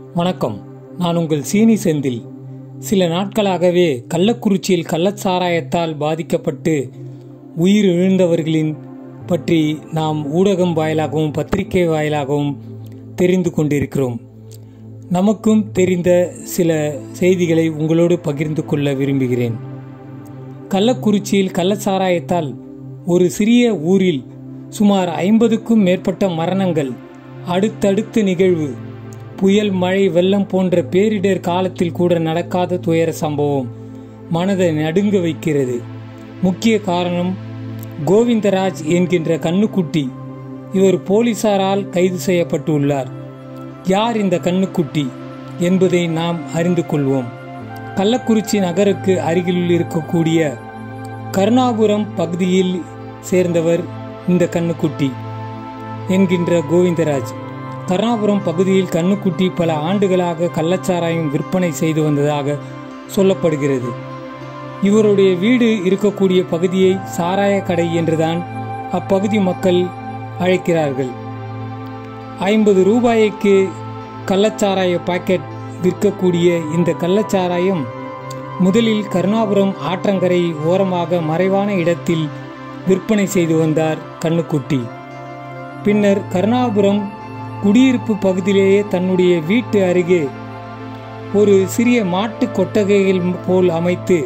வணக்கம் நான் உங்கள் சீனி செந்தில் சில நாட்களாகவே கள்ளக்குறிச்சியில் கள்ளச்சாராயத்தால் பாதிக்கப்பட்டு உயிர் இழந்தவர்களின் பற்றி நாம் ஊடகம் வாயிலாகவும் பத்திரிகை வாயிலாகவும் தெரிந்து கொண்டிருக்கிறோம் நமக்கும் தெரிந்த சில செய்திகளை உங்களோடு பகிர்ந்து கொள்ள விரும்புகிறேன் கள்ளக்குறிச்சியில் கள்ளச்சாராயத்தால் ஒரு சிறிய ஊரில் சுமார் ஐம்பதுக்கும் மேற்பட்ட மரணங்கள் அடுத்தடுத்து நிகழ்வு புயல் மழை வெள்ளம் போன்ற பேரிடர் காலத்தில் கூட நடக்காத துயர சம்பவம் மனதை நடுங்க வைக்கிறது முக்கிய காரணம் கோவிந்தராஜ் என்கின்ற கண்ணுக்குட்டி இவர் போலீசாரால் கைது செய்யப்பட்டுள்ளார் யார் இந்த கண்ணுக்குட்டி என்பதை நாம் அறிந்து கொள்வோம் கள்ளக்குறிச்சி நகருக்கு அருகில் இருக்கக்கூடிய கருணாபுரம் பகுதியில் சேர்ந்தவர் இந்த கண்ணுக்குட்டி என்கின்ற கோவிந்தராஜ் கருணாபுரம் பகுதியில் கண்ணுக்குட்டி பல ஆண்டுகளாக கள்ளச்சாராயம் விற்பனை செய்து வந்ததாக சொல்லப்படுகிறது இவருடைய வீடு இருக்கக்கூடிய பகுதியை சாராய கடை என்றுதான் அப்பகுதி மக்கள் அழைக்கிறார்கள் ஐம்பது ரூபாய்க்கு கள்ளச்சாராய பாக்கெட் விற்கக்கூடிய இந்த கள்ளச்சாராயம் முதலில் கருணாபுரம் ஆற்றங்கரை ஓரமாக மறைவான இடத்தில் விற்பனை செய்து வந்தார் கண்ணுக்குட்டி பின்னர் கருணாபுரம் குடியிருப்பு பகுதியிலேயே தன்னுடைய வீட்டு அருகே ஒரு சிறிய மாட்டு கொட்டகைகள் போல் அமைத்து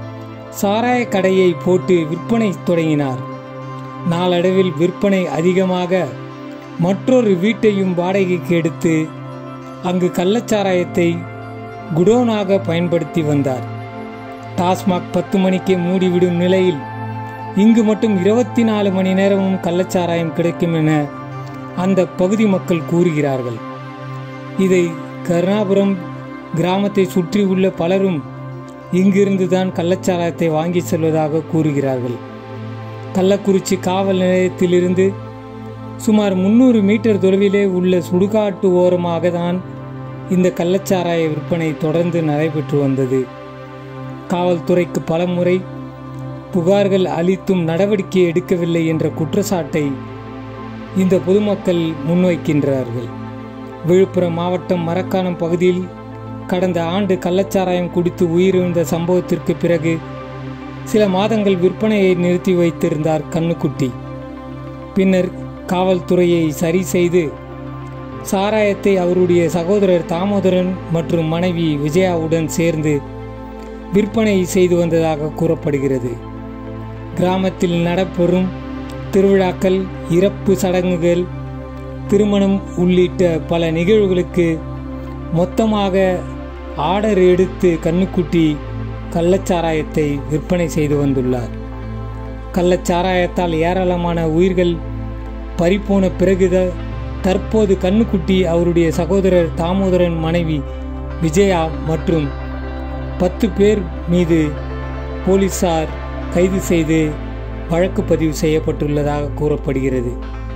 சாராய கடையை போட்டு விற்பனை தொடங்கினார் நாளடைவில் விற்பனை அதிகமாக மற்றொரு வீட்டையும் வாடகைக்கு எடுத்து அங்கு கள்ளச்சாராயத்தை குடோனாக பயன்படுத்தி வந்தார் டாஸ்மாக் பத்து மணிக்கே மூடிவிடும் நிலையில் இங்கு மட்டும் இருபத்தி நாலு மணி நேரமும் கள்ளச்சாராயம் கிடைக்கும் என அந்த பகுதி மக்கள் கூறுகிறார்கள் இதை கருணாபுரம் கிராமத்தை சுற்றி உள்ள பலரும் இங்கிருந்து தான் கள்ளச்சாராயத்தை வாங்கி செல்வதாக கூறுகிறார்கள் கள்ளக்குறிச்சி காவல் நிலையத்திலிருந்து சுமார் முன்னூறு மீட்டர் தொலைவிலே உள்ள சுடுகாட்டு ஓரமாக தான் இந்த கள்ளச்சாராய விற்பனை தொடர்ந்து நடைபெற்று வந்தது காவல்துறைக்கு பலமுறை புகார்கள் அளித்தும் நடவடிக்கை எடுக்கவில்லை என்ற குற்றச்சாட்டை இந்த பொதுமக்கள் முன்வைக்கின்றார்கள் விழுப்புரம் மாவட்டம் மரக்காணம் பகுதியில் கடந்த ஆண்டு கள்ளச்சாராயம் குடித்து உயிரிழந்த சம்பவத்திற்கு பிறகு சில மாதங்கள் விற்பனையை நிறுத்தி வைத்திருந்தார் கண்ணுக்குட்டி பின்னர் காவல்துறையை சரி செய்து சாராயத்தை அவருடைய சகோதரர் தாமோதரன் மற்றும் மனைவி விஜயாவுடன் சேர்ந்து விற்பனை செய்து வந்ததாக கூறப்படுகிறது கிராமத்தில் நடைபெறும் திருவிழாக்கள் இறப்பு சடங்குகள் திருமணம் உள்ளிட்ட பல நிகழ்வுகளுக்கு மொத்தமாக ஆர்டர் எடுத்து கண்ணுக்குட்டி கள்ளச்சாராயத்தை விற்பனை செய்து வந்துள்ளார் கள்ளச்சாராயத்தால் ஏராளமான உயிர்கள் பறிப்போன பிறகுத தற்போது கண்ணுக்குட்டி அவருடைய சகோதரர் தாமோதரன் மனைவி விஜயா மற்றும் பத்து பேர் மீது போலீசார் கைது செய்து வழக்கு பதிவு செய்யப்பட்டுள்ளதாக கூறப்படுகிறது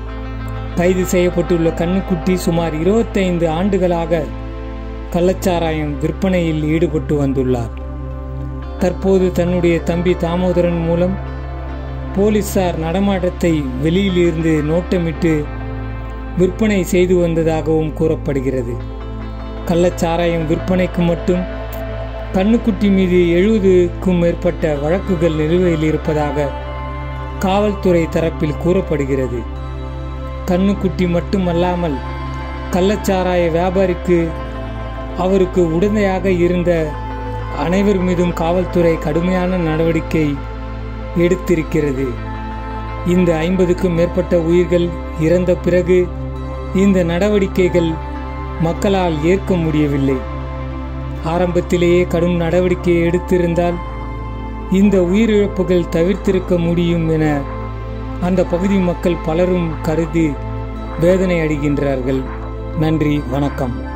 கைது செய்யப்பட்டுள்ள கண்ணுக்குட்டி சுமார் இருபத்தைந்து ஆண்டுகளாக கள்ளச்சாராயம் விற்பனையில் ஈடுபட்டு வந்துள்ளார் தற்போது தன்னுடைய தம்பி தாமோதரன் மூலம் போலீசார் நடமாட்டத்தை வெளியிலிருந்து நோட்டமிட்டு விற்பனை செய்து வந்ததாகவும் கூறப்படுகிறது கள்ளச்சாராயம் விற்பனைக்கு மட்டும் கண்ணுக்குட்டி மீது எழுபதுக்கும் மேற்பட்ட வழக்குகள் நிலுவையில் இருப்பதாக காவல்துறை தரப்பில் கூறப்படுகிறது கண்ணுக்குட்டி மட்டுமல்லாமல் கள்ளச்சாராய வியாபாரிக்கு அவருக்கு உடந்தையாக இருந்த அனைவர் மீதும் காவல்துறை கடுமையான நடவடிக்கை எடுத்திருக்கிறது இந்த ஐம்பதுக்கும் மேற்பட்ட உயிர்கள் இறந்த பிறகு இந்த நடவடிக்கைகள் மக்களால் ஏற்க முடியவில்லை ஆரம்பத்திலேயே கடும் நடவடிக்கை எடுத்திருந்தால் இந்த உயிரிழப்புகள் தவிர்த்திருக்க முடியும் என அந்த பகுதி மக்கள் பலரும் கருதி வேதனை அடைகின்றார்கள் நன்றி வணக்கம்